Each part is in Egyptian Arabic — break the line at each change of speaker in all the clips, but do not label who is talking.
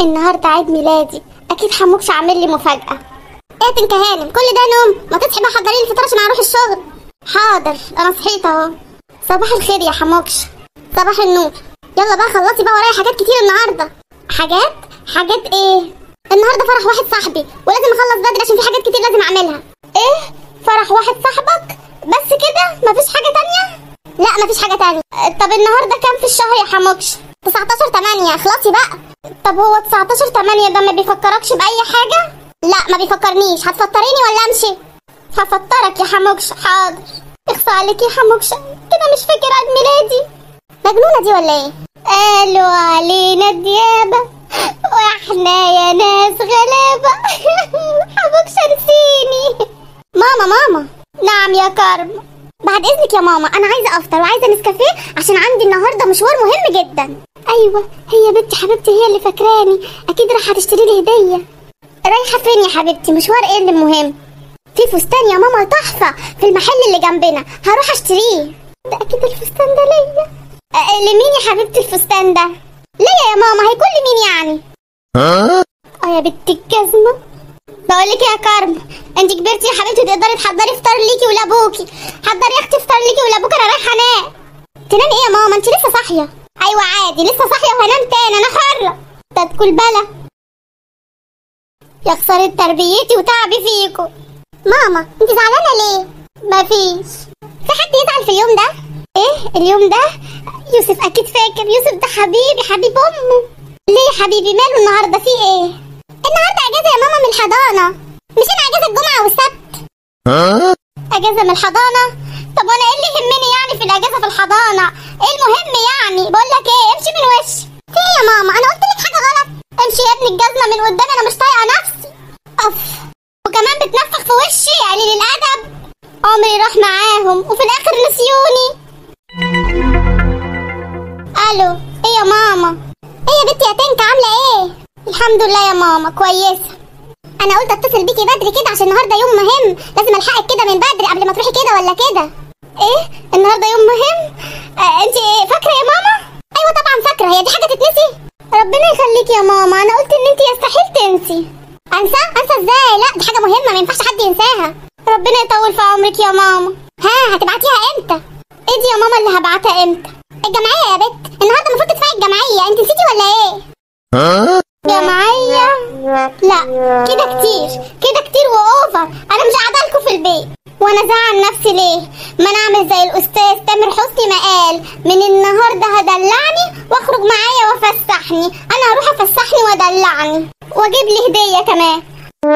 النهارده عيد ميلادي اكيد حموكش عامل لي مفاجاه ايه تنك هانم كل ده نوم ما تصحي بقى حضري لي الفطار عشان اروح الشغل حاضر انا صحيت اهو صباح الخير يا حموكش صباح النور يلا بقى خلصي بقى ورايا حاجات كتير النهارده حاجات حاجات ايه النهارده فرح واحد صاحبي ولازم اخلص بدري عشان في حاجات كتير لازم اعملها ايه فرح واحد صاحبك بس كده مفيش حاجه تانية لا مفيش حاجه تانية طب النهارده كام في الشهر يا حموكش 19 8 اخلصي بقى طب هو 19 8 ده ما بيفكركش باي حاجه لا ما بيفكرنيش هتفطريني ولا امشي هفطرك يا حموكش حاضر اخصى عليك يا حموكش كده مش فاكر عيد ميلادي مجنونه دي ولا ايه قالوا علينا ديابه واحنا يا ناس غلابه حموكش نسيني ماما ماما نعم يا كرم بعد اذنك يا ماما انا عايزه افطر وعايزه نسكافيه عشان عندي النهارده مشوار مهم جدا ايوه هي بنتي حبيبتي هي اللي فاكراني اكيد راح تشتري لي هديه رايحه فين يا حبيبتي مشوار ايه اللي مهم في فستان يا ماما تحفه في المحل اللي جنبنا هروح اشتريه ده اكيد الفستان ده ليا أه لمين يا حبيبتي الفستان ده ليا يا ماما هيكون لمين يعني اه يا بنت الجزمه بقول لك يا كرم انت كبرتي يا حبيبتي تقدري تحضري فطار ليكي ولابوكي حضري يا اختي فطار ليكي ولابوك انا رايحه انام تنامي ايه يا ماما انت لسه صاحيه ايوه عادي لسه صاحيه وهنام تاني انا حره تدكل بلا يا خسارة تربيتي وتعبي فيكم ماما انت زعلانه ليه مفيش في حد يزعل في اليوم ده ايه اليوم ده يوسف اكيد فاكر يوسف ده حبيبي حبيب امه ليه يا حبيبي ماله النهارده في ايه النهارده اجازه يا ماما من الحضانه مش انا اجازه الجمعه والسبت اجازه من الحضانه طب وانا ايه اللي يهمني يعني في الاجازه في الحضانه ايه المهم يعني بقول لك ايه امشي من وشي في ايه يا ماما انا قلت لك حاجه غلط امشي يا ابني الجزمه من قدامي انا مش طايقه نفسي اف وكمان بتنفخ في وشي قليل الادب عمري راح معاهم وفي الاخر نسيوني الو ايه يا ماما ايه يا بنتي يا تنك عامله ايه الحمد لله يا ماما كويسه انا قلت اتصل بيكي بدري كده عشان النهارده يوم مهم لازم الحقك كده من بدري قبل ما تروحي كده ولا كده ايه النهارده يوم مهم آه انت فاكره يا ماما ايوه طبعا فاكره هي دي حاجه تتنسي ربنا يخليكي يا ماما انا قلت ان انت يستحيل تنسي انسى انسى ازاي لا دي حاجه مهمه ما ينفعش حد ينساها ربنا يطول في عمرك يا ماما ها هتبعتيها امتى ايه دي يا ماما اللي هبعتها امتى الجمعيه يا بت النهارده المفروض تدفعي الجمعيه انت نسيتي ولا ايه جمعيه لا كده كتير كده كتير واوفر انا مش قاعده لكم في البيت وانا زعل نفسي ليه ما انا اعمل زي الاستاذ تامر حسني ما قال من النهارده هدلعني واخرج معايا وافسحني انا هروح افسحني وادلعني واجيب لي هديه كمان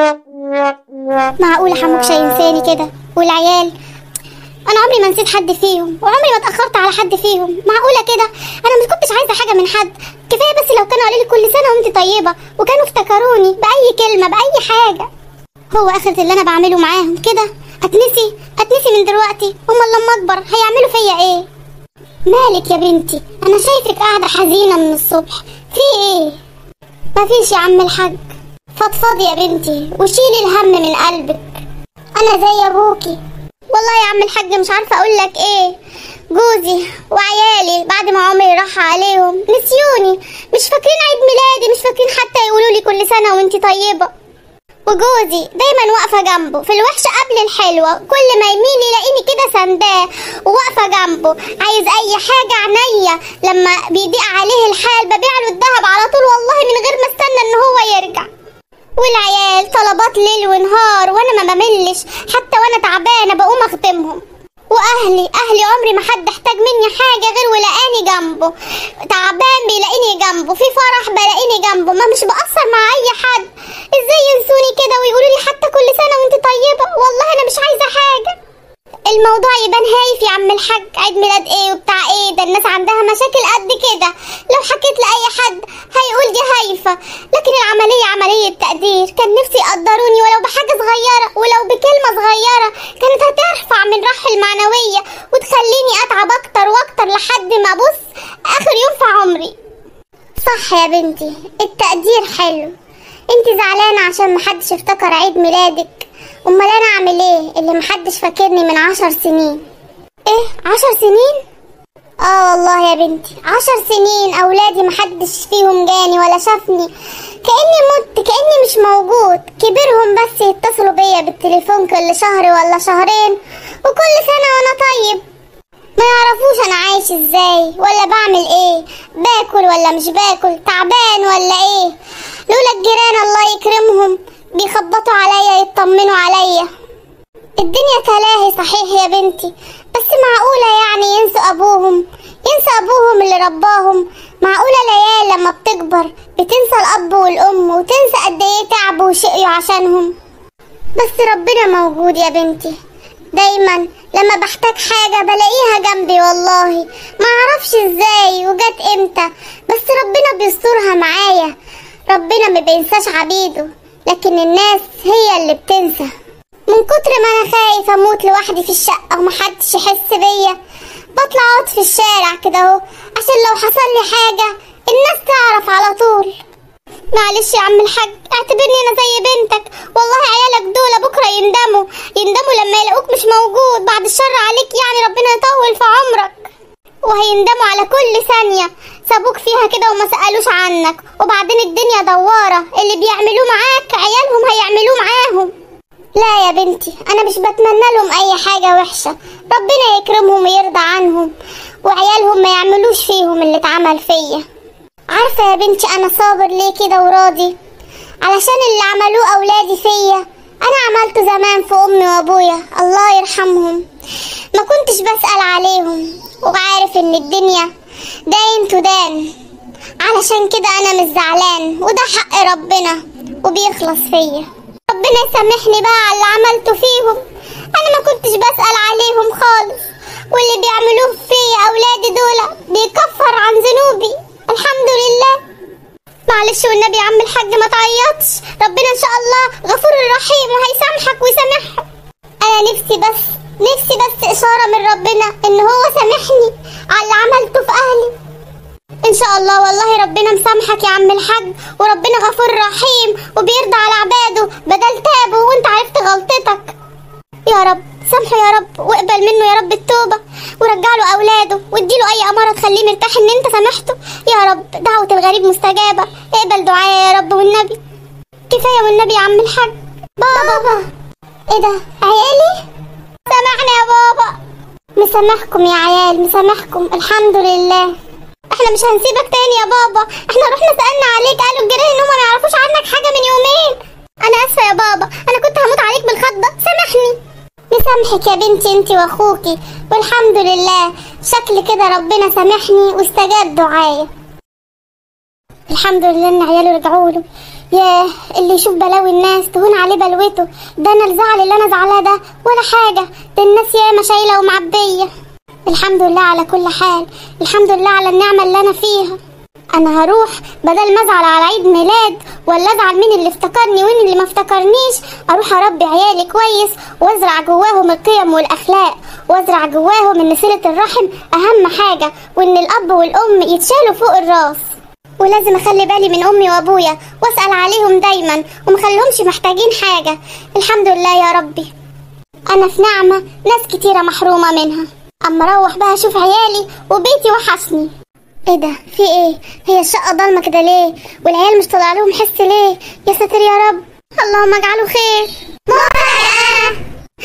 معقوله حموكش ينساني كده والعيال انا عمري ما نسيت حد فيهم وعمري ما اتاخرت على حد فيهم معقوله كده انا مش كنتش عايزه حاجه من حد كفايه بس لو كانوا قالوا لي كل سنه وانت طيبه وكانوا افتكروني باي كلمه باي حاجه هو اخرة اللي انا بعمله معاهم كده اتنسي اتنسي من دلوقتي هما لما اكبر هيعملوا فيا ايه مالك يا بنتي انا شايفك قاعده حزينه من الصبح في ايه مفيش يا عم الحاج فضفضي يا بنتي وشيلي الهم من قلبك انا زي ابوكي والله يا عم الحاج مش عارفه اقول لك ايه جوزي وعيالي بعد ما عمري راح عليهم نسيوني مش فاكرين عيد ميلادي مش فاكرين حتى يقولوا لي كل سنه وانتي طيبه وجوزي دايما واقفه جنبه في الوحشه قبل الحلوه كل ما يميل يلاقيني كده سنداه وواقفه جنبه عايز اي حاجه عينيا لما بيضيق عليه الحال ببيع له الذهب على طول والله من غير ما استنى ان هو يرجع والعيال طلبات ليل ونهار وانا ما بملش حتى وانا تعبانه بقوم اخدمهم واهلي اهلي عمري ما حد احتاج مني حاجه غير ولقاني جنبه تعبان بيلاقيني جنبه في فرح بلاقيني جنبه ما مش بأثر مع اي حد ازاي ينسوني كده ويقولوا لي حتى كل سنه وانت طيبه والله انا مش عايزه حاجه الموضوع يبان هايف يا عم الحاج عيد ميلاد ايه وبتاع ايه ده الناس عندها مشاكل قد كده لو حكيت لاي حد هيقول دي هايفه لكن العمليه عمليه تقدير كان نفسي يقدروني ولو بحاجه صغيره ولو بكلمه صغيره كانت هترفع من روحي المعنويه وتخليني اتعب اكتر واكتر لحد ما ابص اخر يوم في عمري صح يا بنتي التقدير حلو انت زعلانه عشان محدش افتكر عيد ميلادك امال انا اعمل ايه اللي محدش فاكرني من عشر سنين ايه عشر سنين اه والله يا بنتي عشر سنين اولادي محدش فيهم جاني ولا شافني كأني مت كأني مش موجود كبرهم بس يتصلوا بيا بالتليفون كل شهر ولا شهرين وكل سنة وانا طيب ما يعرفوش انا عايش ازاي ولا بعمل ايه باكل ولا مش باكل تعبان ولا ايه لولا الجيران الله يكرمهم بيخبطوا عليا يطمنوا عليا الدنيا تلاهي صحيح يا بنتي بس معقولة يعني ينسوا أبوهم ينسى أبوهم اللي رباهم معقولة العيال لما بتكبر بتنسى الأب والأم وتنسى قد إيه تعبوا وشقيوا عشانهم بس ربنا موجود يا بنتي دايما لما بحتاج حاجة بلاقيها جنبي والله ما اعرفش ازاي وجت امتى بس ربنا بيسترها معايا ربنا ما بينساش عبيده لكن الناس هي اللي بتنسى من كتر ما انا خايف اموت لوحدي في الشقة ومحدش يحس بيا بطلع اقعد في الشارع كده اهو عشان لو حصل لي حاجة الناس تعرف على طول معلش يا عم الحاج اعتبرني انا زي بنتك والله عيالك دول بكره يندموا يندموا لما يلاقوك مش موجود بعد الشر عليك يعني ربنا يطول في عمرك وهيندموا على كل ثانية سابوك فيها كده وما سألوش عنك وبعدين الدنيا دوارة اللي بيعملوه معاك عيالهم هيعملوه معاهم لا يا بنتي انا مش بتمنى لهم اي حاجة وحشة ربنا يكرمهم ويرضى عنهم وعيالهم ما يعملوش فيهم اللي اتعمل فيا عارفة يا بنتي أنا صابر ليه كده وراضي علشان اللي عملوه أولادي فيا أنا عملته زمان في أمي وأبويا الله يرحمهم ما كنتش بسأل عليهم وعارف إن الدنيا داين تدان علشان كده أنا مش زعلان وده حق ربنا وبيخلص فيا ربنا يسامحني بقى على اللي عملته فيهم أنا ما كنتش بسأل عليهم خالص واللي بيعملوه فيا أولادي دول بيكفر عن ذنوبي الحمد لله معلش والنبي يا عم الحاج ما تعيطش ربنا ان شاء الله غفور رحيم وهيسامحك ويسامحهم انا نفسي بس نفسي بس اشاره من ربنا ان هو سامحني على اللي عملته في اهلي ان شاء الله والله ربنا مسامحك يا عم الحاج وربنا غفور رحيم وبيرضى على عباده بدل تابه وانت عرفت غلطتك يا رب سامحه يا رب واقبل منه يا رب التوبة ورجع له أولاده واديله أي أمارة تخليه مرتاح إن أنت سامحته يا رب دعوة الغريب مستجابة اقبل دعايا يا رب والنبي كفاية والنبي يا عم الحاج بابا إيه ده عيالي سامحني يا بابا مسامحكم يا عيال مسامحكم الحمد لله احنا مش هنسيبك تاني يا بابا احنا رحنا سألنا عليك قالوا الجيران ان هم ما يعرفوش عنك حاجة من يومين انا اسفة يا بابا انا كنت هموت عليك بالخضة سامحني مسامحك يا بنتي انتي واخوكي والحمد لله شكل كده ربنا سامحني واستجاب دعايا الحمد لله ان عياله رجعوا له ياه اللي يشوف بلاوي الناس تهون عليه بلوته ده انا الزعل اللي انا زعلاه ده ولا حاجه ده الناس ياما شايله ومعبيه الحمد لله على كل حال الحمد لله على النعمه اللي انا فيها انا هروح بدل ما ازعل على عيد ميلاد ولا ازعل مين اللي افتكرني ومين اللي ما افتكرنيش اروح اربي عيالي كويس وازرع جواهم القيم والاخلاق وازرع جواهم ان صله الرحم اهم حاجه وان الاب والام يتشالوا فوق الراس ولازم اخلي بالي من امي وابويا واسال عليهم دايما ومخليهمش محتاجين حاجه الحمد لله يا ربي انا في نعمه ناس كتيره محرومه منها اما اروح بقى اشوف عيالي وبيتي وحشني ايه ده في ايه هي الشقه ضلمه كده ليه والعيال مش طالع لهم حس ليه يا ساتر يا رب اللهم اجعله خير ماما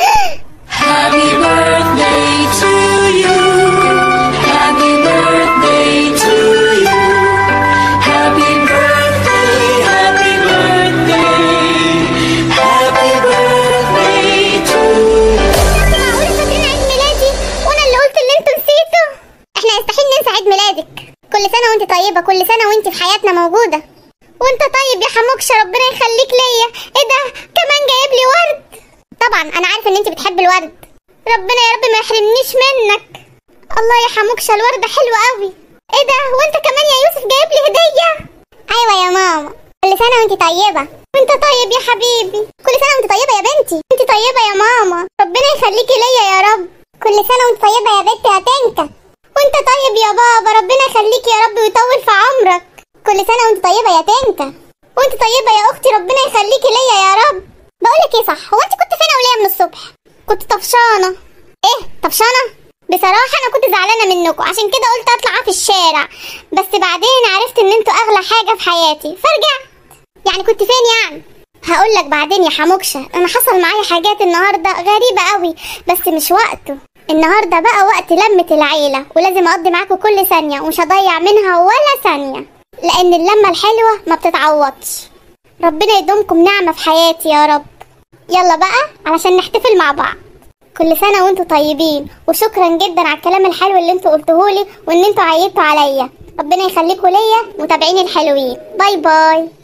Happy birthday to you. Happy birthday to you. Happy birthday, happy birthday. Happy birthday to you.
معقولة فاكرين عيد ميلادي وانا اللي قلت اللي انتوا نسيتوا احنا يستحيل ننسى عيد ميلادك كل سنة وانت طيبة كل سنة وانت في حياتنا موجودة وانت طيب يا حموكشة ربنا يخليك ليا ايه ده كمان جايب لي ورد طبعا انا عارفة ان انت بتحب الورد ربنا يا رب ما يحرمنيش منك الله يا حموكشة الورد حلو قوي ايه ده وانت كمان يا يوسف جايب لي هدية ايوه يا ماما كل سنة وانت طيبة وانت طيب يا حبيبي كل سنة وانت طيبة يا بنتي انت طيبة يا ماما ربنا يخليكي ليا يا رب كل سنة وانت طيبة يا بنتي يا تنكة وانت طيب يا بابا ربنا يخليكي يا رب ويطول في عمرك كل سنة وانت طيبة يا تنكة وانت طيبة يا اختي ربنا يخليكي ليا يا رب بقولك ايه صح هو انت كنت فين اولياء من الصبح كنت طفشانة ايه طفشانة بصراحة أنا كنت زعلانة منكم عشان كده قلت أطلع في الشارع بس بعدين عرفت إن انتوا أغلى حاجة في حياتي فرجعت يعني كنت فين يعني هقول لك بعدين يا حموكشه انا حصل معايا حاجات النهارده غريبه قوي بس مش وقته النهارده بقى وقت لمة العيلة ولازم اقضي معاكم كل ثانية ومش هضيع منها ولا ثانية لأن اللمة الحلوة ما بتتعوضش ربنا يدومكم نعمة في حياتي يا رب يلا بقى علشان نحتفل مع بعض كل سنة وانتوا طيبين وشكرا جدا على الكلام الحلو اللي انتوا قلتهولي وان انتوا عيدتوا عليا ربنا يخليكوا ليا متابعين الحلوين باي باي